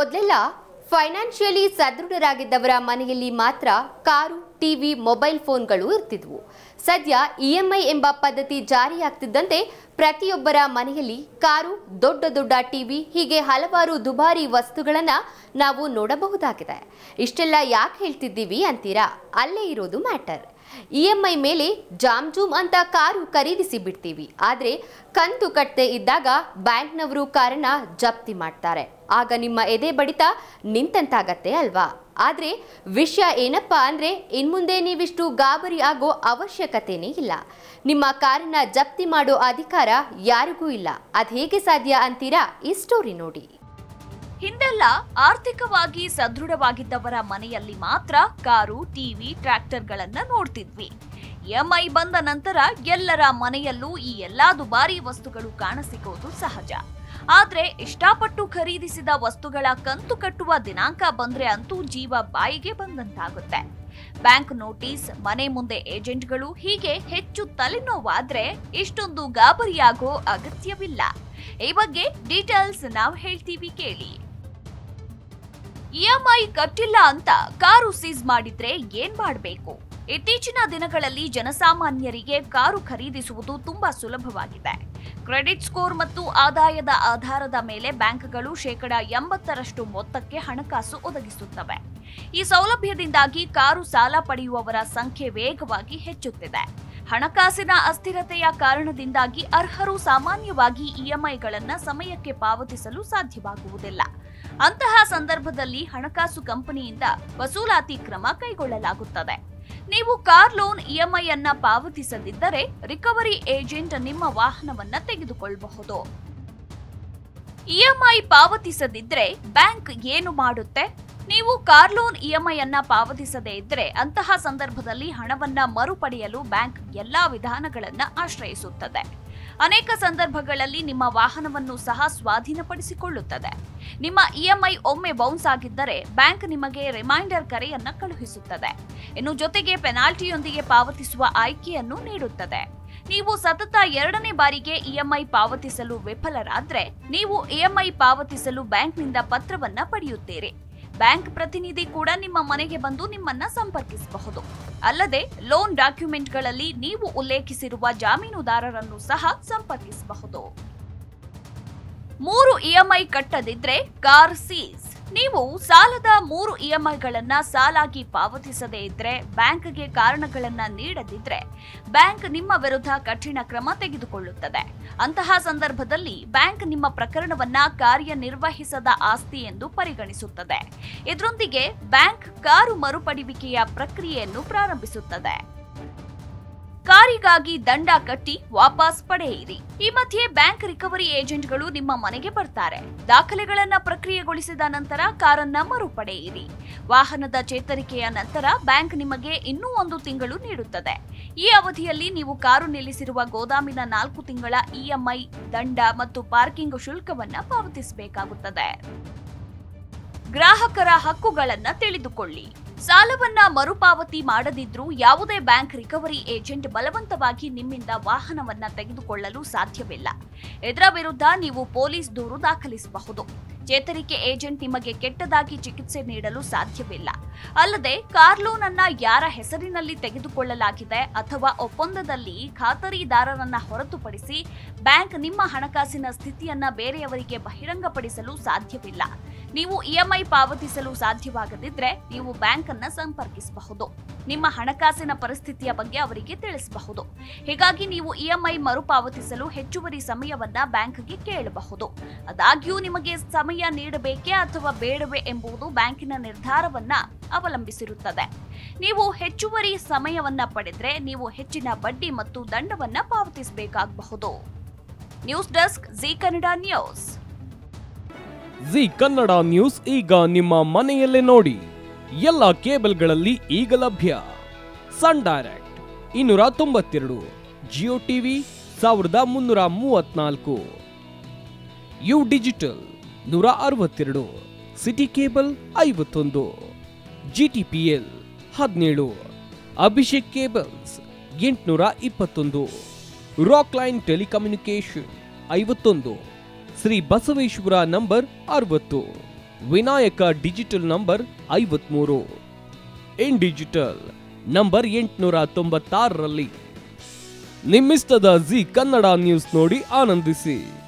ಮೊದಲೆಲ್ಲ ಫೈನಾನ್ಷಿಯಲಿ ಸದೃಢರಾಗಿದ್ದವರ ಮನೆಯಲ್ಲಿ ಮಾತ್ರ ಕಾರು ಟಿವಿ ಮೊಬೈಲ್ ಫೋನ್ಗಳು ಇರ್ತಿದ್ವು ಸದ್ಯ ಇಎಂಐ ಎಂಬ ಪದ್ಧತಿ ಜಾರಿಯಾಗ್ತಿದ್ದಂತೆ ಪ್ರತಿಯೊಬ್ಬರ ಮನೆಯಲ್ಲಿ ಕಾರು ದೊಡ್ಡ ದೊಡ್ಡ ಟಿವಿ ಹೀಗೆ ಹಲವಾರು ದುಬಾರಿ ವಸ್ತುಗಳನ್ನ ನಾವು ನೋಡಬಹುದಾಗಿದೆ ಇಷ್ಟೆಲ್ಲ ಯಾಕೆ ಹೇಳ್ತಿದ್ದೀವಿ ಅಂತೀರಾ ಅಲ್ಲೇ ಇರೋದು ಮ್ಯಾಟರ್ ಇಎಂಐ ಮೇಲೆ ಜಾಮ್ ಜೂಮ್ ಅಂತ ಕಾರು ಖರೀದಿಸಿ ಬಿಡ್ತೀವಿ ಆದ್ರೆ ಕಂತು ಕಟ್ಟದೆ ಇದ್ದಾಗ ಬ್ಯಾಂಕ್ನವರು ಕಾರನ್ನ ಜಪ್ತಿ ಮಾಡ್ತಾರೆ ಆಗ ನಿಮ್ಮ ಎದೆ ಬಡಿತ ನಿಂತಂತಾಗತ್ತೆ ಅಲ್ವಾ ಆದ್ರೆ ವಿಷಯ ಏನಪ್ಪಾ ಅಂದ್ರೆ ಇನ್ಮುಂದೆ ನೀವಿಷ್ಟು ಗಾಬರಿ ಆಗೋ ಅವಶ್ಯಕತೆನೇ ಇಲ್ಲ ನಿಮ್ಮ ಕಾರನ್ನ ಜಪ್ತಿ ಮಾಡೋ ಅಧಿಕಾರ ಯಾರಿಗೂ ಇಲ್ಲ ಅದ್ ಹೇಗೆ ಸಾಧ್ಯ ಅಂತೀರಾ ಈ ಸ್ಟೋರಿ ನೋಡಿ ಹಿಂದೆಲ್ಲ ಆರ್ಥಿಕವಾಗಿ ಸದೃಢವಾಗಿದ್ದವರ ಮನೆಯಲ್ಲಿ ಮಾತ್ರ ಕಾರು ಟಿವಿ ಟ್ರ್ಯಾಕ್ಟರ್ಗಳನ್ನ ನೋಡ್ತಿದ್ವಿ ಎಂಐ ಬಂದ ನಂತರ ಎಲ್ಲರ ಮನೆಯಲ್ಲೂ ಈ ಎಲ್ಲಾ ದುಬಾರಿ ವಸ್ತುಗಳು ಕಾಣಸಿಗೋದು ಸಹಜ ಆದ್ರೆ ಇಷ್ಟಪಟ್ಟು ಖರೀದಿಸಿದ ವಸ್ತುಗಳ ಕಂತು ಕಟ್ಟುವ ದಿನಾಂಕ ಬಂದ್ರೆ ಅಂತೂ ಜೀವ ಬಾಯಿಗೆ ಬಂದಂತಾಗುತ್ತೆ ಬ್ಯಾಂಕ್ ನೋಟಿಸ್ ಮನೆ ಮುಂದೆ ಏಜೆಂಟ್ಗಳು ಹೀಗೆ ಹೆಚ್ಚು ತಲೆನೋವಾದ್ರೆ ಇಷ್ಟೊಂದು ಗಾಬರಿಯಾಗೋ ಅಗತ್ಯವಿಲ್ಲ ಈ ಬಗ್ಗೆ ಡೀಟೇಲ್ಸ್ ನಾವು ಹೇಳ್ತೀವಿ ಕೇಳಿ ಇಎಂಐ ಕಟ್ಟಿಲ್ಲ ಅಂತ ಕಾರು ಸೀಸ್ ಮಾಡಿದ್ರೆ ಏನ್ ಮಾಡಬೇಕು ಇತ್ತೀಚಿನ ದಿನಗಳಲ್ಲಿ ಜನಸಾಮಾನ್ಯರಿಗೆ ಕಾರು ಖರೀದಿಸುವುದು ತುಂಬಾ ಸುಲಭವಾಗಿದೆ ಕ್ರೆಡಿಟ್ ಸ್ಕೋರ್ ಮತ್ತು ಆದಾಯದ ಆಧಾರದ ಮೇಲೆ ಬ್ಯಾಂಕ್ಗಳು ಶೇಕಡ ಎಂಬತ್ತರಷ್ಟು ಮೊತ್ತಕ್ಕೆ ಹಣಕಾಸು ಒದಗಿಸುತ್ತವೆ ಈ ಸೌಲಭ್ಯದಿಂದಾಗಿ ಕಾರು ಸಾಲ ಪಡೆಯುವವರ ಸಂಖ್ಯೆ ವೇಗವಾಗಿ ಹೆಚ್ಚುತ್ತಿದೆ ಹಣಕಾಸಿನ ಅಸ್ಥಿರತೆಯ ಕಾರಣದಿಂದಾಗಿ ಅರ್ಹರು ಸಾಮಾನ್ಯವಾಗಿ ಇಎಂಐಗಳನ್ನ ಸಮಯಕ್ಕೆ ಪಾವತಿಸಲು ಸಾಧ್ಯವಾಗುವುದಿಲ್ಲ ಅಂತಹ ಸಂದರ್ಭದಲ್ಲಿ ಹಣಕಾಸು ಕಂಪನಿಯಿಂದ ವಸೂಲಾತಿ ಕ್ರಮ ಕೈಗೊಳ್ಳಲಾಗುತ್ತದೆ ನೀವು ಕಾರ್ ಲೋನ್ ಇಎಂಐ ಅನ್ನ ಪಾವತಿಸದಿದ್ದರೆ ರಿಕವರಿ ಏಜೆಂಟ್ ನಿಮ್ಮ ವಾಹನವನ್ನ ತೆಗೆದುಕೊಳ್ಳಬಹುದು ಇಎಂಐ ಪಾವತಿಸದಿದ್ರೆ ಬ್ಯಾಂಕ್ ಏನು ಮಾಡುತ್ತೆ ನೀವು ಕಾರ್ ಲೋನ್ ಇಎಂಐ ಅನ್ನ ಪಾವತಿಸದೇ ಇದ್ರೆ ಅಂತಹ ಸಂದರ್ಭದಲ್ಲಿ ಹಣವನ್ನ ಮರುಪಡೆಯಲು ಬ್ಯಾಂಕ್ ಎಲ್ಲಾ ವಿಧಾನಗಳನ್ನ ಆಶ್ರಯಿಸುತ್ತದೆ ಅನೇಕ ಸಂದರ್ಭಗಳಲ್ಲಿ ನಿಮ್ಮ ವಾಹನವನ್ನು ಸಹ ಸ್ವಾಧೀನಪಡಿಸಿಕೊಳ್ಳುತ್ತದೆ ನಿಮ್ಮ ಇಎಂಐ ಒಮ್ಮೆ ಬೌನ್ಸ್ ಆಗಿದ್ದರೆ ಬ್ಯಾಂಕ್ ನಿಮಗೆ ರಿಮೈಂಡರ್ ಕರೆಯನ್ನ ಕಳುಹಿಸುತ್ತದೆ ಇನ್ನು ಜೊತೆಗೆ ಪೆನಾಲ್ಟಿಯೊಂದಿಗೆ ಪಾವತಿಸುವ ಆಯ್ಕೆಯನ್ನು ನೀಡುತ್ತದೆ ನೀವು ಸತತ ಎರಡನೇ ಬಾರಿಗೆ ಇಎಂಐ ಪಾವತಿಸಲು ವಿಫಲರಾದ್ರೆ ನೀವು ಇಎಂಐ ಪಾವತಿಸಲು ಬ್ಯಾಂಕ್ನಿಂದ ಪತ್ರವನ್ನ ಪಡೆಯುತ್ತೀರಿ ಬ್ಯಾಂಕ್ ಪ್ರತಿನಿಧಿ ಕೂಡ ನಿಮ್ಮ ಮನೆಗೆ ಬಂದು ನಿಮ್ಮನ್ನ ಸಂಪರ್ಕಿಸಬಹುದು ಅಲ್ಲದೆ ಲೋನ್ ಡಾಕ್ಯುಮೆಂಟ್ಗಳಲ್ಲಿ ನೀವು ಉಲ್ಲೇಖಿಸಿರುವ ಜಾಮೀನುದಾರರನ್ನು ಸಹ ಸಂಪರ್ಕಿಸಬಹುದು ಮೂರು ಇಎಂಐ ಕಟ್ಟದಿದ್ರೆ ಕಾರ್ ಸೀಸ್ ನೀವು ಸಾಲದ ಮೂರು ಇಎಂಐಗಳನ್ನ ಸಾಲಾಗಿ ಪಾವತಿಸದೇ ಇದ್ರೆ ಬ್ಯಾಂಕ್ಗೆ ಕಾರಣಗಳನ್ನ ನೀಡದಿದ್ರೆ ಬ್ಯಾಂಕ್ ನಿಮ್ಮ ವಿರುದ್ಧ ಕಠಿಣ ಕ್ರಮ ತೆಗೆದುಕೊಳ್ಳುತ್ತದೆ ಅಂತಹ ಸಂದರ್ಭದಲ್ಲಿ ಬ್ಯಾಂಕ್ ನಿಮ್ಮ ಪ್ರಕರಣವನ್ನ ಕಾರ್ಯನಿರ್ವಹಿಸದ ಆಸ್ತಿ ಎಂದು ಪರಿಗಣಿಸುತ್ತದೆ ಇದರೊಂದಿಗೆ ಬ್ಯಾಂಕ್ ಕಾರು ಮರುಪಡೆಯುವಿಕೆಯ ಪ್ರಕ್ರಿಯೆಯನ್ನು ಪ್ರಾರಂಭಿಸುತ್ತದೆ ಕಾರಿಗಾಗಿ ದಂಡ ಕಟ್ಟಿ ವಾಪಸ್ ಪಡೆಯಿರಿ ಈ ಮಧ್ಯೆ ಬ್ಯಾಂಕ್ ರಿಕವರಿ ಏಜೆಂಟ್ಗಳು ನಿಮ್ಮ ಮನೆಗೆ ಬರ್ತಾರೆ ದಾಖಲೆಗಳನ್ನ ಪ್ರಕ್ರಿಯೆಗೊಳಿಸಿದ ನಂತರ ಕಾರನ್ನ ಮರುಪಡೆಯಿರಿ ವಾಹನದ ಚೇತರಿಕೆಯ ನಂತರ ಬ್ಯಾಂಕ್ ನಿಮಗೆ ಇನ್ನೂ ಒಂದು ತಿಂಗಳು ನೀಡುತ್ತದೆ ಈ ಅವಧಿಯಲ್ಲಿ ನೀವು ಕಾರು ನಿಲ್ಲಿಸಿರುವ ಗೋದಾಮಿನ ನಾಲ್ಕು ತಿಂಗಳ ಇಎಂಐ ದಂಡ ಮತ್ತು ಪಾರ್ಕಿಂಗ್ ಶುಲ್ಕವನ್ನ ಪಾವತಿಸಬೇಕಾಗುತ್ತದೆ ಗ್ರಾಹಕರ ಹಕ್ಕುಗಳನ್ನ ತಿಳಿದುಕೊಳ್ಳಿ ಸಾಲವನ್ನ ಮರುಪಾವತಿ ಮಾಡದಿದ್ರೂ ಯಾವುದೇ ಬ್ಯಾಂಕ್ ರಿಕವರಿ ಏಜೆಂಟ್ ಬಲವಂತವಾಗಿ ನಿಮ್ಮಿಂದ ವಾಹನವನ್ನ ತೆಗೆದುಕೊಳ್ಳಲು ಸಾಧ್ಯವಿಲ್ಲ ಇದರ ವಿರುದ್ಧ ನೀವು ಪೊಲೀಸ್ ದೂರು ದಾಖಲಿಸಬಹುದು ಚೇತರಿಕೆ ಏಜೆಂಟ್ ನಿಮಗೆ ಕೆಟ್ಟದಾಗಿ ಚಿಕಿತ್ಸೆ ನೀಡಲು ಸಾಧ್ಯವಿಲ್ಲ ಅಲ್ಲದೆ ಕಾರ್ ಲೋನ್ ಅನ್ನ ಯಾರ ಹೆಸರಿನಲ್ಲಿ ತೆಗೆದುಕೊಳ್ಳಲಾಗಿದೆ ಅಥವಾ ಒಪ್ಪಂದದಲ್ಲಿ ಖಾತರಿದಾರರನ್ನ ಹೊರತುಪಡಿಸಿ ಬ್ಯಾಂಕ್ ನಿಮ್ಮ ಹಣಕಾಸಿನ ಸ್ಥಿತಿಯನ್ನ ಬೇರೆಯವರಿಗೆ ಬಹಿರಂಗಪಡಿಸಲು ಸಾಧ್ಯವಿಲ್ಲ ನೀವು ಇಎಂಐ ಪಾವತಿಸಲು ಸಾಧ್ಯವಾಗದಿದ್ರೆ ನೀವು ಬ್ಯಾಂಕ್ ಅನ್ನ ಸಂಪರ್ಕಿಸಬಹುದು ನಿಮ್ಮ ಹಣಕಾಸಿನ ಪರಿಸ್ಥಿತಿಯ ಬಗ್ಗೆ ಅವರಿಗೆ ತಿಳಿಸಬಹುದು ಹೀಗಾಗಿ ನೀವು ಇಎಂಐ ಮರುಪಾವತಿಸಲು ಹೆಚ್ಚುವರಿ ಸಮಯವನ್ನ ಬ್ಯಾಂಕ್ಗೆ ಕೇಳಬಹುದು ಆದಾಗ್ಯೂ ನಿಮಗೆ ಸಮಯ ನೀಡಬೇಕೇ ಅಥವಾ ಬೇಡವೇ ಎಂಬುದು ಬ್ಯಾಂಕಿನ ನಿರ್ಧಾರವನ್ನ ಅವಲಂಬಿಸಿರುತ್ತದೆ ನೀವು ಹೆಚ್ಚುವರಿ ಸಮಯವನ್ನ ಪಡೆದ್ರೆ ನೀವು ಹೆಚ್ಚಿನ ಬಡ್ಡಿ ಮತ್ತು ದಂಡವನ್ನ ಪಾವತಿಸಬೇಕಾಗಬಹುದು news desk Zee Kannada news Zee Kannada news ಈಗ ನಿಮ್ಮ ಮನೆಯಲ್ಲೇ ನೋಡಿ ಎಲ್ಲ ಕೇಬಲ್ಗಳಲ್ಲಿ ಈಗ ಲಭ್ಯ ಸನ್ ಡೈರೆಕ್ಟ್ ಇನ್ನೂರ ತೊಂಬತ್ತೆರಡು ಜಿಯೋ ಟಿವಿ ಸಾವಿರದ ಮುನ್ನೂರ ಮೂವತ್ನಾಲ್ಕು ಯು ಡಿಜಿಟಲ್ ನೂರ ಅರವತ್ತೆರಡು ಸಿಟಿ ಕೇಬಲ್ ಐವತ್ತೊಂದು ಜಿ ಟಿ ಪಿ ಎಲ್ ಹದಿನೇಳು ಅಭಿಷೇಕ್ ಕೇಬಲ್ಸ್ ಎಂಟುನೂರ ಇಪ್ಪತ್ತೊಂದು ರಾಕ್ ಲೈನ್ ಟೆಲಿಕಮ್ಯುನಿಕೇಶನ್ ಐವತ್ತೊಂದು ಶ್ರೀ ಬಸವೇಶ್ವರ ನಂಬರ್ ಅರವತ್ತು ವಿನಾಯಕ ಡಿಜಿಟಲ್ ನಂಬರ್ ಐವತ್ಮೂರು ಇನ್ ಡಿಜಿಟಲ್ ನಂಬರ್ ಎಂಟುನೂರ ತೊಂಬತ್ತಾರರಲ್ಲಿ ನಿಮ್ಮಿಸ್ತದ ಜಿ ಕನ್ನಡ ನ್ಯೂಸ್ ನೋಡಿ ಆನಂದಿಸಿ